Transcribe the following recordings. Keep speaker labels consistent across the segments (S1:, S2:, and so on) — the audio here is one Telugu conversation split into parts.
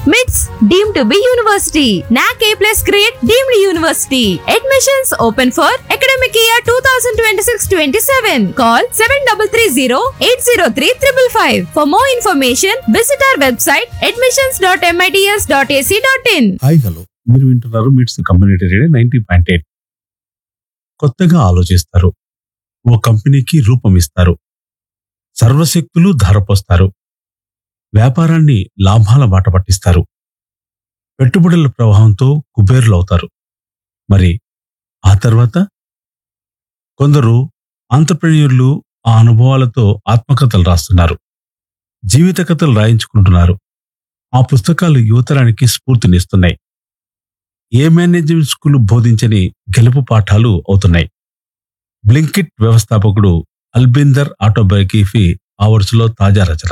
S1: MITS deemed to be university. NAC A plus grade deemed university. Admissions open for academic year 2026-27. Call 7330-803-555. For more information, visit our website admissions.mits.ac.in.
S2: Hi hello మీరు వింటున్నారు MITS community radio ninety point eight కొత్తగా ఆలోచిస్తారు ఓ కంపెనీకి రూపం ఇస్తారు సర్వశక్తులు ధారపోస్తారు వ్యాపారాన్ని లాభాల బాట పట్టిస్తారు పెట్టుబడుల ప్రవాహంతో కుబేరులు అవుతారు మరి ఆ తర్వాత కొందరు ఆంటర్ప్రెన్యూర్లు ఆ అనుభవాలతో ఆత్మకథలు రాస్తున్నారు జీవిత కథలు రాయించుకుంటున్నారు ఆ పుస్తకాలు యువతరానికి స్ఫూర్తినిస్తున్నాయి ఏ మేనేజ్మెంట్ స్కూల్ బోధించని గెలుపు పాఠాలు అవుతున్నాయి బ్లింకిట్ వ్యవస్థాపకుడు అల్బిందర్ ఆటోబయోగ్రఫీ ఆ వరుసలో తాజా రచన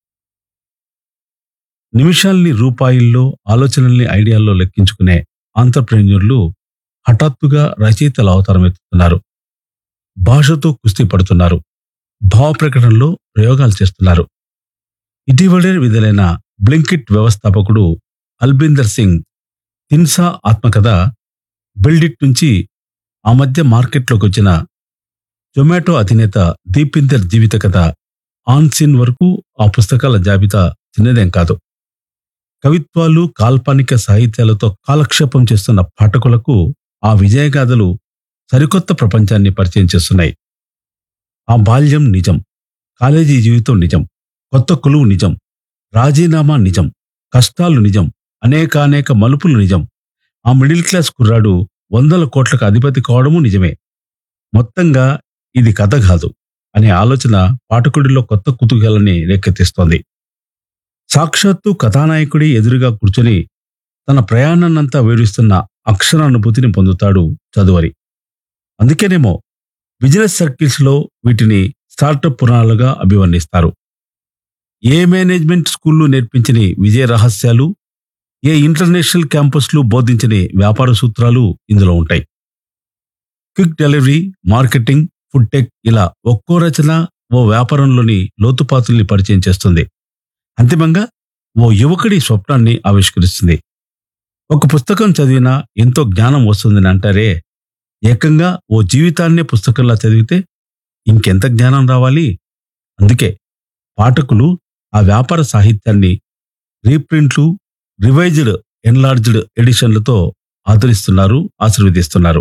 S2: నిమిషాల్ని రూపాయల్లో ఆలోచనల్ని ఐడియాల్లో లెక్కించుకునే ఆంటర్ప్రెన్యూర్లు హఠాత్తుగా రచయితల అవతారం ఎత్తుతున్నారు భాషతో కుస్తీ పడుతున్నారు భావ ప్రకటనలో ప్రయోగాలు చేస్తున్నారు ఇటీవలే విడుదలైన బ్లింకిట్ వ్యవస్థాపకుడు అల్బిందర్ సింగ్ తిన్సా ఆత్మకథ బిల్డిట్ నుంచి ఆ మధ్య మార్కెట్లోకి వచ్చిన జొమాటో అధినేత దీపిందర్ జీవిత కథ ఆన్సిన్ వరకు ఆ పుస్తకాల జాబితా చిన్నదేం కాదు కవిత్వాలు కాల్పనిక సాహిత్యాలతో కాలక్షేపం చేస్తున్న పాఠకులకు ఆ విజయగాథలు సరికొత్త ప్రపంచాన్ని పరిచయం చేస్తున్నాయి ఆ బాల్యం నిజం కాలేజీ జీవితం నిజం కొత్త కొలువు నిజం రాజీనామా నిజం కష్టాలు నిజం అనేకానేక మలుపులు నిజం ఆ మిడిల్ క్లాస్ కుర్రాడు వందల కోట్లకు అధిపతి కావడము నిజమే మొత్తంగా ఇది కథ కాదు అనే ఆలోచన పాఠకుడిలో కొత్త కుతూహలాన్ని రేకెత్తిస్తోంది సాక్షాత్తు కథానాయకుడి ఎదురుగా కూర్చొని తన ప్రయాణాన్నంతా వివరిస్తున్న అక్షరానుభూతిని పొందుతాడు చదువరి అందుకేనేమో బిజినెస్ సర్కిల్స్లో వీటిని స్టార్టప్ పురాణాలుగా అభివర్ణిస్తారు ఏ మేనేజ్మెంట్ స్కూళ్ళు నేర్పించని విజయ రహస్యాలు ఏ ఇంటర్నేషనల్ క్యాంపస్లు బోధించని వ్యాపార సూత్రాలు ఇందులో ఉంటాయి quick delivery marketing food tech ఇలా ఒక్కో రచన ఓ వ్యాపారంలోని లోతుపాతుల్ని పరిచయం చేస్తుంది అంతిమంగా ఓ యువకుడి స్వప్నాన్ని ఆవిష్కరిస్తుంది ఒక పుస్తకం చదివినా ఎంతో జ్ఞానం వస్తుందని అంటారే ఏకంగా ఓ జీవితాన్నే పుస్తకంలా చదివితే ఇంకెంత జ్ఞానం రావాలి అందుకే పాఠకులు ఆ వ్యాపార సాహిత్యాన్ని రీప్రింట్లు రివైజ్డ్ ఎన్లార్జ్డ్ ఎడిషన్లతో ఆదరిస్తున్నారు ఆశీర్వదిస్తున్నారు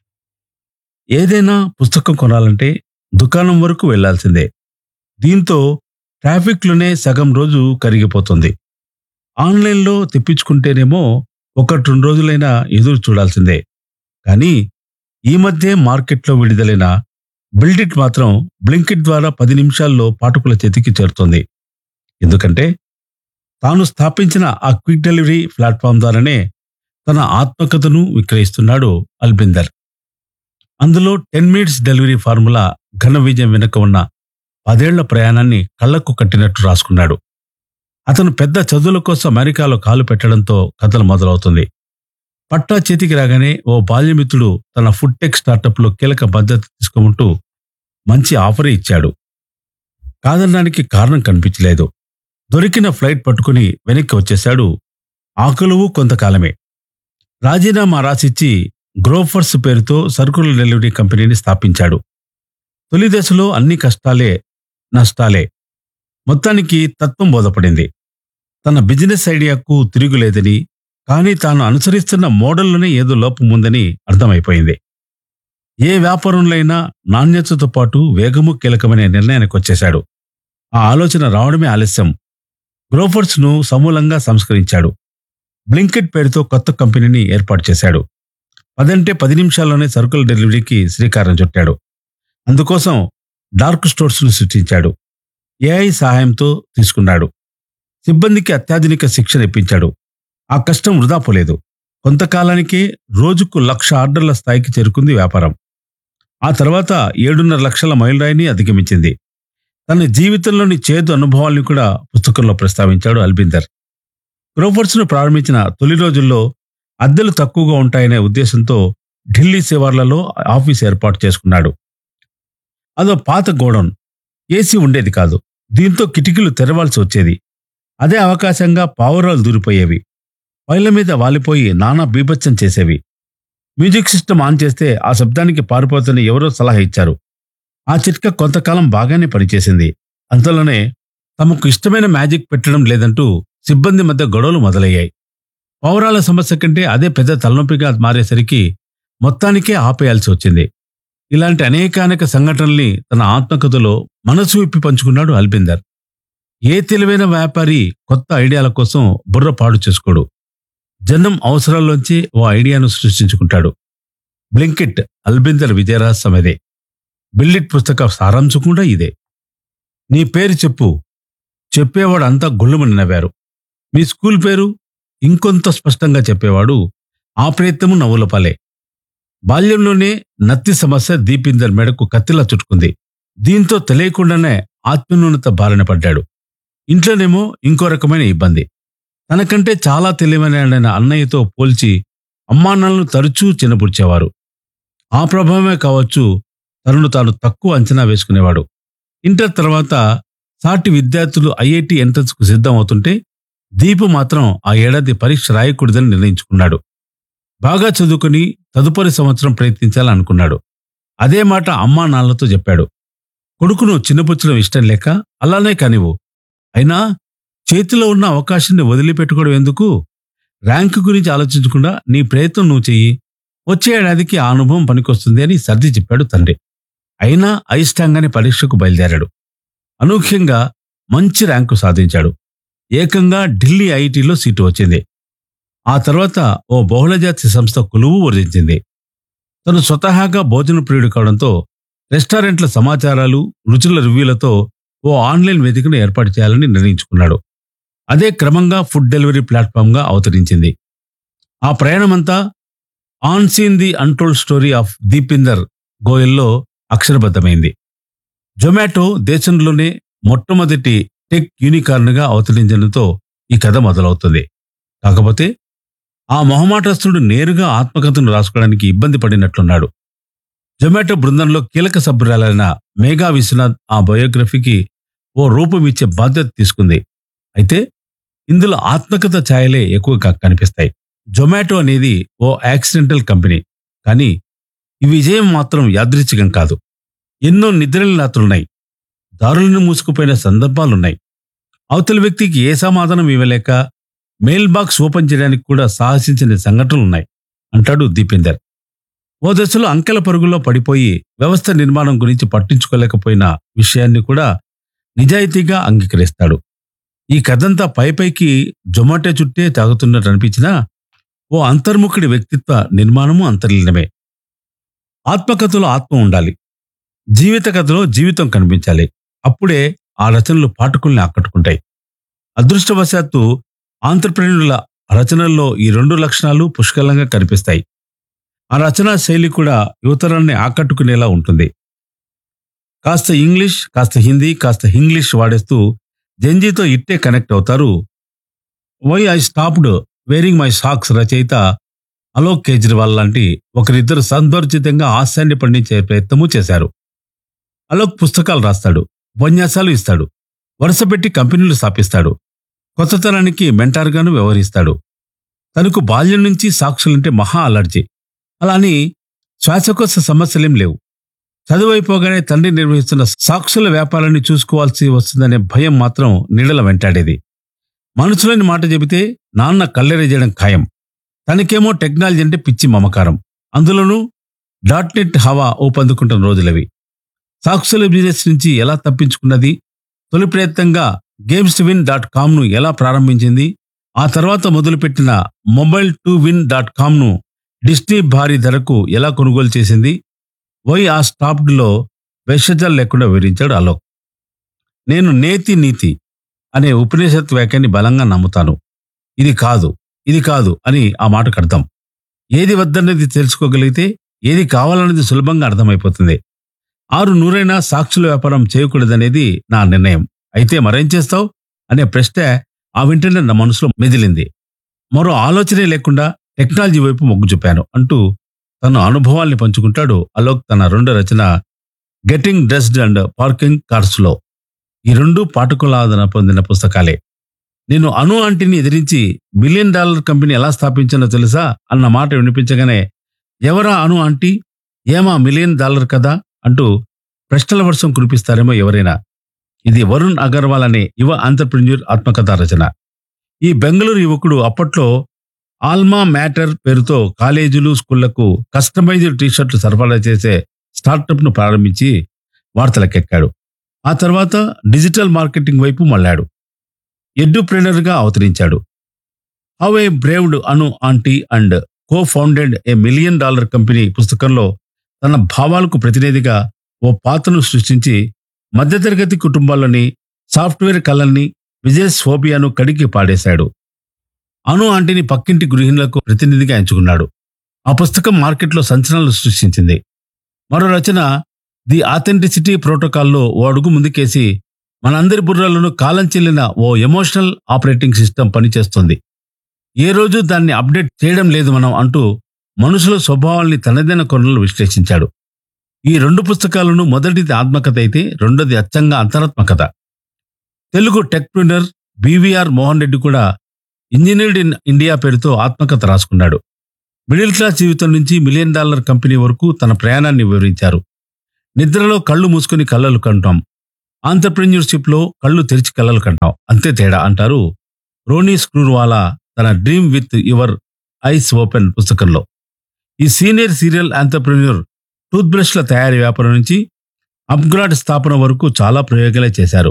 S2: ఏదైనా పుస్తకం కొనాలంటే దుకాణం వరకు వెళ్లాల్సిందే దీంతో ట్రాఫిక్లోనే సగం రోజు కరిగిపోతుంది ఆన్లైన్లో తెప్పించుకుంటేనేమో ఒకటి రెండు రోజులైనా ఎదురు చూడాల్సిందే కానీ ఈ మధ్య మార్కెట్లో విడుదలైన బిల్డిట్ మాత్రం బ్లింకిట్ ద్వారా పది నిమిషాల్లో పాఠకుల చేతికి చేరుతుంది ఎందుకంటే తాను స్థాపించిన ఆ క్విక్ డెలివరీ ప్లాట్ఫామ్ ద్వారానే తన ఆత్మకథను విక్రయిస్తున్నాడు అల్బిందర్ అందులో టెన్ మినిట్స్ డెలివరీ ఫార్ములా ఘన విజయం వెనుక ఉన్న పదేళ్ల ప్రయాణాన్ని కళ్లకు కట్టినట్టు రాసుకున్నాడు అతను పెద్ద చదువుల కోసం అమెరికాలో కాలు పెట్టడంతో కథలు మొదలవుతుంది పట్టా చేతికి రాగానే ఓ బాల్యమిత్రుడు తన ఫుడ్ టెక్ స్టార్టప్లో కీలక బాధ్యత తీసుకుంటూ మంచి ఆఫర్ ఇచ్చాడు కాదనడానికి కారణం కనిపించలేదు దొరికిన ఫ్లైట్ పట్టుకుని వెనక్కి వచ్చేశాడు ఆకులువు కొంతకాలమే రాజీనామా రాసిచ్చి గ్రోఫర్స్ పేరుతో సరుకుల డెలివరీ కంపెనీని స్థాపించాడు తొలి దశలో అన్ని కష్టాలే నష్టాలే మొత్తానికి తత్వం బోధపడింది తన బిజినెస్ ఐడియాకు తిరుగులేదని కానీ తాను అనుసరిస్తున్న మోడల్లోనే ఏదో లోపం ఉందని అర్థమైపోయింది ఏ వ్యాపారంలో అయినా నాణ్యతతో పాటు వేగము కీలకమనే నిర్ణయానికి వచ్చేశాడు ఆ ఆలోచన రావడమే ఆలస్యం గ్రోఫర్స్ ను సమూలంగా సంస్కరించాడు బ్లింకెట్ పేరుతో కొత్త కంపెనీని ఏర్పాటు చేశాడు పదంటే పది నిమిషాల్లోనే సరుకుల డెలివరీకి శ్రీకారం చుట్టాడు అందుకోసం డార్క్ స్టోర్స్ ను సృష్టించాడు ఏఐ సహాయంతో తీసుకున్నాడు సిబ్బందికి అత్యాధునిక శిక్షణ ఇప్పించాడు ఆ కష్టం వృధా పోలేదు కొంతకాలానికి రోజుకు లక్ష ఆర్డర్ల స్థాయికి చేరుకుంది వ్యాపారం ఆ తర్వాత ఏడున్నర లక్షల మైలురాయిని అధిగమించింది తన జీవితంలోని చేదు అనుభవాల్ని కూడా పుస్తకంలో ప్రస్తావించాడు అల్బిందర్ గ్రోఫర్స్ ను ప్రారంభించిన తొలి రోజుల్లో అద్దెలు తక్కువగా ఉంటాయనే ఉద్దేశంతో ఢిల్లీ శివార్లలో ఆఫీస్ ఏర్పాటు చేసుకున్నాడు అదో పాత గోడౌన్ ఏసీ ఉండేది కాదు దీంతో కిటికీలు తెరవాల్సి వచ్చేది అదే అవకాశంగా పావురాలు దూరిపోయేవి పైల మీద వాలిపోయి నానా బీభత్సం చేసేవి మ్యూజిక్ సిస్టమ్ ఆన్ చేస్తే ఆ శబ్దానికి పారిపోతున్న ఎవరో సలహా ఇచ్చారు ఆ చిట్కా కొంతకాలం బాగానే పనిచేసింది అంతలోనే తమకు ఇష్టమైన మ్యాజిక్ పెట్టడం లేదంటూ సిబ్బంది మధ్య గొడవలు మొదలయ్యాయి పౌరాల సమస్య కంటే అదే పెద్ద తలనొప్పిగా మారేసరికి మొత్తానికే ఆపేయాల్సి వచ్చింది ఇలాంటి అనేకానేక సంఘటనల్ని తన ఆత్మకథలో మనసు విప్పి పంచుకున్నాడు అల్బిందర్ ఏ తెలివైన వ్యాపారి కొత్త ఐడియాల కోసం బుర్ర పాడు చేసుకోడు జనం అవసరాల్లోంచి ఓ ఐడియాను సృష్టించుకుంటాడు బ్లింకిట్ అల్బిందర్ విజయరహస్యం అదే బిల్లిట్ పుస్తక సారాంశం కూడా ఇదే నీ పేరు చెప్పు చెప్పేవాడు అంతా గుళ్ళమని నవ్వారు మీ స్కూల్ పేరు ఇంకొంత స్పష్టంగా చెప్పేవాడు ఆ ప్రయత్నము నవ్వుల పాలే బాల్యంలోనే నత్తి సమస్య దీపిందర్ మెడకు కత్తిలా చుట్టుకుంది దీంతో తెలియకుండానే ఆత్మన్యూనత బారిన పడ్డాడు ఇంట్లోనేమో ఇంకో రకమైన ఇబ్బంది తనకంటే చాలా తెలివైన అన్నయ్యతో పోల్చి అమ్మానాన్నలను తరచూ చిన్నపుడ్చేవారు ఆ ప్రభావమే కావచ్చు తనను తాను తక్కువ అంచనా వేసుకునేవాడు ఇంటర్ తర్వాత సాటి విద్యార్థులు ఐఐటి ఎంట్రన్స్ కు సిద్ధం అవుతుంటే దీపు మాత్రం ఆ ఏడాది పరీక్ష రాయకూడదని నిర్ణయించుకున్నాడు బాగా చదువుకుని తదుపరి సంవత్సరం ప్రయత్నించాలనుకున్నాడు అదే మాట అమ్మా నాన్నలతో చెప్పాడు కొడుకును చిన్నపుచ్చడం ఇష్టం లేక అలానే కానివ్వు అయినా చేతిలో ఉన్న అవకాశాన్ని వదిలిపెట్టుకోవడం ఎందుకు ర్యాంకు గురించి ఆలోచించకుండా నీ ప్రయత్నం నువ్వు చెయ్యి వచ్చే ఏడాదికి ఆ అనుభవం పనికొస్తుంది అని సర్ది చెప్పాడు తండ్రి అయినా అయిష్టంగానే పరీక్షకు బయలుదేరాడు అనూహ్యంగా మంచి ర్యాంకు సాధించాడు ఏకంగా ఢిల్లీ ఐఐటిలో సీటు వచ్చింది ఆ తర్వాత ఓ బహుళజాతి సంస్థ కొలువు వర్ధించింది తను స్వతహాగా భోజన ప్రియుడు కావడంతో రెస్టారెంట్ల సమాచారాలు రుచుల రివ్యూలతో ఓ ఆన్లైన్ వేదికను ఏర్పాటు చేయాలని నిర్ణయించుకున్నాడు అదే క్రమంగా ఫుడ్ డెలివరీ ప్లాట్ఫామ్గా అవతరించింది ఆ ప్రయాణమంతా unseen the untold story of Deepinder గోయల్లో అక్షరబద్ధమైంది జొమాటో దేశంలోనే మొట్టమొదటి టెక్ యూనికార్న్గా అవతరించడంతో ఈ కథ మొదలవుతుంది కాకపోతే ఆ మొహమాటస్తుడు నేరుగా ఆత్మకథను రాసుకోవడానికి ఇబ్బంది పడినట్లున్నాడు జొమాటో బృందంలో కీలక సభ్యురాలైన మేఘా విశ్వనాథ్ ఆ బయోగ్రఫీకి ఓ రూపం ఇచ్చే బాధ్యత తీసుకుంది అయితే ఇందులో ఆత్మకథ ఛాయలే ఎక్కువగా కనిపిస్తాయి జొమాటో అనేది ఓ యాక్సిడెంటల్ కంపెనీ కానీ ఈ విజయం మాత్రం యాదృచ్ఛికం కాదు ఎన్నో నిద్రల రాత్రులున్నాయి దారులను మూసుకుపోయిన సందర్భాలున్నాయి అవతలి వ్యక్తికి ఏ సమాధానం ఇవ్వలేక మెయిల్ బాక్స్ ఓపెన్ చేయడానికి కూడా సాహసించిన సంఘటనలున్నాయి అంటాడు దీపేందర్ ఓ దశలో అంకెల పరుగుల్లో పడిపోయి వ్యవస్థ నిర్మాణం గురించి పట్టించుకోలేకపోయిన విషయాన్ని కూడా నిజాయితీగా అంగీకరిస్తాడు ఈ కథంతా పైపైకి జొమాటో చుట్టే తాగుతున్నట్టు అనిపించినా ఓ అంతర్ముఖుడి వ్యక్తిత్వ నిర్మాణము అంతర్లీనమే ఆత్మకథలో ఆత్మ ఉండాలి జీవిత కథలో జీవితం కనిపించాలి అప్పుడే ఆ రచనలు పాఠకుల్ని ఆకట్టుకుంటాయి అదృష్టవశాత్తు ఆంధ్రప్రేణుల రచనల్లో ఈ రెండు లక్షణాలు పుష్కలంగా కనిపిస్తాయి ఆ రచనా శైలి కూడా యువతరాన్ని ఆకట్టుకునేలా ఉంటుంది కాస్త ఇంగ్లీష్ కాస్త హిందీ కాస్త ఇంగ్లీష్ వాడేస్తూ జంజీతో ఇట్టే కనెక్ట్ అవుతారు why I stopped wearing my socks రచయిత అలోక్ కేజ్రీవాల్ లాంటి ఒకరిద్దరు సందర్జితంగా హాస్యాన్ని పండించే ప్రయత్నము చేశారు అలోక్ పుస్తకాలు రాస్తాడు ఉపన్యాసాలు ఇస్తాడు వరుసపెట్టి కంపెనీలు స్థాపిస్తాడు కొత్తతనానికి మెంటార్గాను వ్యవహరిస్తాడు తనకు బాల్యం నుంచి సాక్షులంటే మహా అలర్జీ అలా అని శ్వాసకోశ సమస్యలేం లేవు చదువైపోగానే తండ్రి నిర్వహిస్తున్న సాక్షుల వ్యాపారాన్ని చూసుకోవాల్సి వస్తుందనే భయం మాత్రం నీడల వెంటాడేది మనసులోని మాట చెబితే నాన్న కల్లెరేయడం ఖాయం తనకేమో టెక్నాలజీ అంటే పిచ్చి మమకారం అందులోనూ డాట్ నెట్ హవా ఊపందుకుంటున్న రోజులవి సాక్షుల బిజినెస్ నుంచి ఎలా తప్పించుకున్నది తొలి ప్రయత్నంగా గేమ్స్ టు విన్ డాట్ కామ్ను ఎలా ప్రారంభించింది ఆ తర్వాత మొదలుపెట్టిన మొబైల్ టు విన్ డాట్ కామ్ను డిస్నీ భారీ ధరకు ఎలా కొనుగోలు చేసింది వై ఆ స్టాప్డ్లో వెషజాలు లేకుండా వివరించాడు అలోక్ నేను నేతి నీతి అనే ఉపనిషత్ వ్యాఖ్యాన్ని బలంగా నమ్ముతాను ఇది కాదు ఇది కాదు అని ఆ మాటకు అర్థం ఏది వద్దన్నది తెలుసుకోగలిగితే ఏది కావాలన్నది సులభంగా అర్థమైపోతుంది ఆరు నూరైనా సాక్షుల వ్యాపారం చేయకూడదనేది నా నిర్ణయం అయితే మరేం చేస్తావు అనే ప్రశ్న ఆ వెంటనే నా మనసులో మెదిలింది మరో ఆలోచనే లేకుండా టెక్నాలజీ వైపు మొగ్గు చూపాను అంటూ తన అనుభవాల్ని పంచుకుంటాడు అలోక్ తన రెండో రచన getting dressed and parking cars లో ఈ రెండు పాఠకుల ఆదరణ పొందిన పుస్తకాలే నేను అను ఆంటీని ఎదిరించి మిలియన్ డాలర్ కంపెనీ ఎలా స్థాపించానో తెలుసా అన్న మాట వినిపించగానే ఎవరా అను ఆంటీ ఏమా మిలియన్ డాలర్ కదా అంటూ ప్రశ్నల వర్షం కురిపిస్తారేమో ఎవరైనా ఇది వరుణ్ అగర్వాల్ అనే యువ ఆంటర్ప్రెన్యూర్ ఆత్మకథా రచన ఈ బెంగళూరు యువకుడు అప్పట్లో ఆల్మా మ్యాటర్ పేరుతో కాలేజీలు స్కూళ్లకు కస్టమైజ్డ్ టీషర్ట్లు సరఫరా చేసే స్టార్టప్ను ప్రారంభించి వార్తలకెక్కాడు ఆ తర్వాత డిజిటల్ మార్కెటింగ్ వైపు మళ్ళాడు ఎడ్యుప్రెనర్గా అవతరించాడు how a braved Anu aunty and co founded a million dollar company పుస్తకంలో తన భావాలకు ప్రతినిధిగా ఓ పాత్రను సృష్టించి మధ్యతరగతి కుటుంబాల్లోని సాఫ్ట్వేర్ కళల్ని విజయ్ ఫోబియాను కడిగి పాడేశాడు అను ఆంటీని పక్కింటి గృహిణులకు ప్రతినిధిగా ఎంచుకున్నాడు ఆ పుస్తకం మార్కెట్లో సంచలనాలు సృష్టించింది మరో రచన ది ఆథెంటిసిటీ ప్రోటోకాల్లో ఓ అడుగు ముందుకేసి మనందరి బుర్రలను కాలం చెల్లిన ఓ ఎమోషనల్ ఆపరేటింగ్ సిస్టమ్ పనిచేస్తుంది ఏ రోజు దాన్ని అప్డేట్ చేయడం లేదు మనం అంటూ మనుషుల స్వభావాల్ని తనదైన కొనలు విశ్లేషించాడు ఈ రెండు పుస్తకాలను మొదటిది ఆత్మకథ అయితే రెండోది అచ్చంగా అంతరాత్మకథ తెలుగు టెక్ప్రినర్ బీవీఆర్ మోహన్ రెడ్డి కూడా ఇంజనీర్డ్ ఇన్ ఇండియా పేరుతో ఆత్మకథ రాసుకున్నాడు మిడిల్ క్లాస్ జీవితం నుంచి మిలియన్ డాలర్ కంపెనీ వరకు తన ప్రయాణాన్ని వివరించారు నిద్రలో కళ్ళు మూసుకుని కళ్ళలు కంటాం ఆంటర్ప్రెన్యూర్షిప్ లో కళ్ళు తెరిచి కళ్ళలు కంటాం అంతే తేడా అంటారు రోనీ స్క్రూర్వాలా తన dream with your eyes open పుస్తకంలో ఈ సీనియర్ సీరియల్ ఆంటర్ప్రెన్యూర్ టూత్ బ్రష్ల తయారీ వ్యాపారం నుంచి అప్గ్రాడ్ స్థాపన వరకు చాలా ప్రయోగాలే చేశారు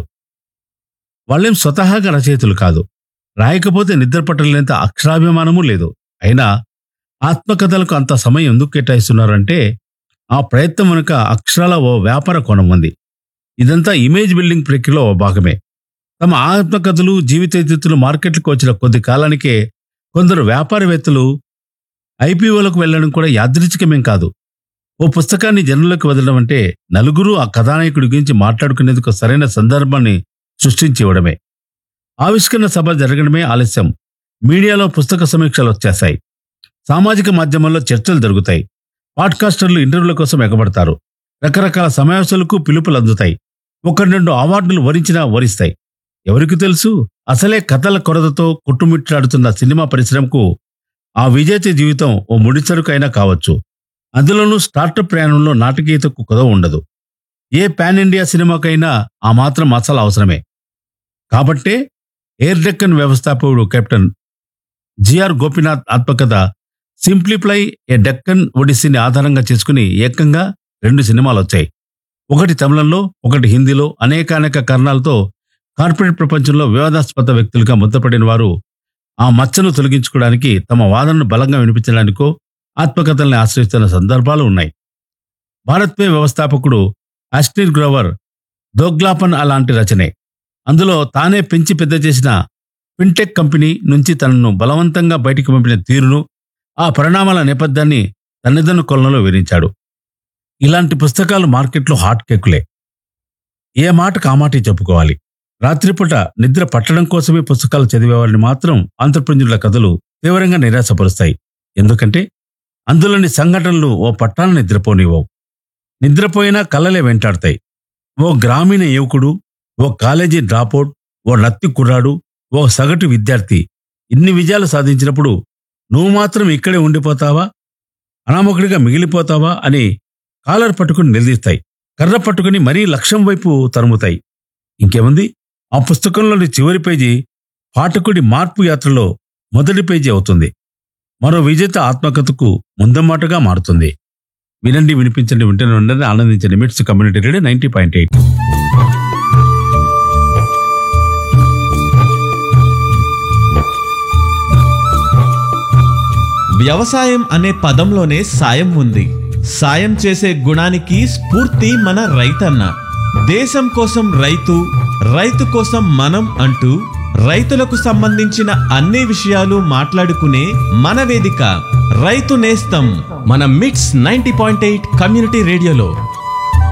S2: వాళ్ళేం స్వతహాగా రచయితలు కాదు రాయకపోతే నిద్ర పట్టలేంత అక్షరాభిమానము లేదు అయినా ఆత్మకథలకు అంత సమయం ఎందుకు కేటాయిస్తున్నారంటే ఆ ప్రయత్నం వెనుక అక్షరాల ఓ వ్యాపార కోణం ఉంది ఇదంతా ఇమేజ్ బిల్డింగ్ ప్రక్రియలో ఓ భాగమే తమ ఆత్మకథలు జీవితేతులు మార్కెట్లకు వచ్చిన కొద్ది కాలానికే కొందరు వ్యాపారవేత్తలు ఐపీఓలకు వెళ్ళడం కూడా యాదృచ్ఛికమేం కాదు ఓ పుస్తకాన్ని జనులకు వదలడం అంటే నలుగురు ఆ కథానాయకుడి గురించి మాట్లాడుకునేందుకు సరైన సందర్భాన్ని సృష్టించి ఇవ్వడమే ఆవిష్కరణ సభ జరగడమే ఆలస్యం మీడియాలో పుస్తక సమీక్షలు వచ్చేస్తాయి సామాజిక మాధ్యమాల్లో చర్చలు జరుగుతాయి పాడ్కాస్టర్లు ఇంటర్వ్యూల కోసం ఎగబడతారు రకరకాల సమావేశాలకు పిలుపులు అందుతాయి ఒకటి రెండు అవార్డులు వరించినా వరిస్తాయి ఎవరికి తెలుసు అసలే కథల కొరతతో కొట్టుమిట్లాడుతున్న సినిమా పరిశ్రమకు ఆ విజేత జీవితం ఓ ముడిసరుకు అయినా కావచ్చు అందులోనూ స్టార్టప్ ప్రయాణంలో నాటకీయతకు కుదవ ఉండదు ఏ పాన్ ఇండియా సినిమాకైనా ఆ మాత్రం మసాలా అవసరమే కాబట్టే ఎయిర్ డెక్కన్ వ్యవస్థాపకుడు కెప్టెన్ జిఆర్ గోపీనాథ్ ఆత్మకథ సింప్లిప్లై ఏ డెక్కన్ ఒడిస్సీని ఆధారంగా చేసుకుని ఏకంగా రెండు సినిమాలు వచ్చాయి ఒకటి తమిళంలో ఒకటి హిందీలో అనేకానేక కారణాలతో కార్పొరేట్ ప్రపంచంలో వివాదాస్పద వ్యక్తులుగా ముద్దపడిన వారు ఆ మచ్చను తొలగించుకోవడానికి తమ వాదనను బలంగా వినిపించడానికో ఆత్మకథల్ని ఆశ్రయిస్తున్న సందర్భాలు ఉన్నాయి భారత్ పే వ్యవస్థాపకుడు అస్టిర్ గ్రోవర్ దోగ్లాపన్ అలాంటి రచనే అందులో తానే పెంచి పెద్ద చేసిన ఫిన్టెక్ కంపెనీ నుంచి తనను బలవంతంగా బయటికి పంపిన తీరును ఆ పరిణామాల నేపథ్యాన్ని తన్నిదన్ను కొలనలో వివరించాడు ఇలాంటి పుస్తకాలు మార్కెట్లో హాట్ కేకులే ఏ మాట కామాటి చెప్పుకోవాలి రాత్రిపూట నిద్ర పట్టడం కోసమే పుస్తకాలు చదివేవారిని మాత్రం ఆంధ్రప్రజ్ఞుల కథలు తీవ్రంగా నిరాశపరుస్తాయి ఎందుకంటే అందులోని సంఘటనలు ఓ పట్టాన నిద్రపోనివ్వవు నిద్రపోయినా కళ్ళలే వెంటాడతాయి ఓ గ్రామీణ యువకుడు ఓ కాలేజీ డ్రాపౌట్ ఓ నత్తి కుర్రాడు ఓ సగటు విద్యార్థి ఇన్ని విజయాలు సాధించినప్పుడు నువ్వు మాత్రం ఇక్కడే ఉండిపోతావా అనామకుడిగా మిగిలిపోతావా అని కాలర్ పట్టుకుని నిలదీస్తాయి కర్ర పట్టుకుని మరీ లక్ష్యం వైపు తరుముతాయి ఇంకేముంది ఆ పుస్తకంలోని చివరి పేజీ పాఠకుడి మార్పు యాత్రలో మొదటి పేజీ అవుతుంది మరో విజేత ఆత్మకథకు ముందమ్మాటగా మారుతుంది వినండి వినిపించండి వింటూనే ఉండండి ఆనందించండి MITS community radio ninety point eight
S3: వ్యవసాయం అనే పదంలోనే సాయం ఉంది సాయం చేసే గుణానికి స్ఫూర్తి మన రైతన్న దేశం కోసం రైతు రైతు కోసం మనం అంటూ రైతులకు సంబంధించిన అన్ని విషయాలు మాట్లాడుకునే మన వేదిక రైతు నేస్తం మన మిట్స్ నైంటీ పాయింట్ ఎయిట్ కమ్యూనిటీ రేడియోలో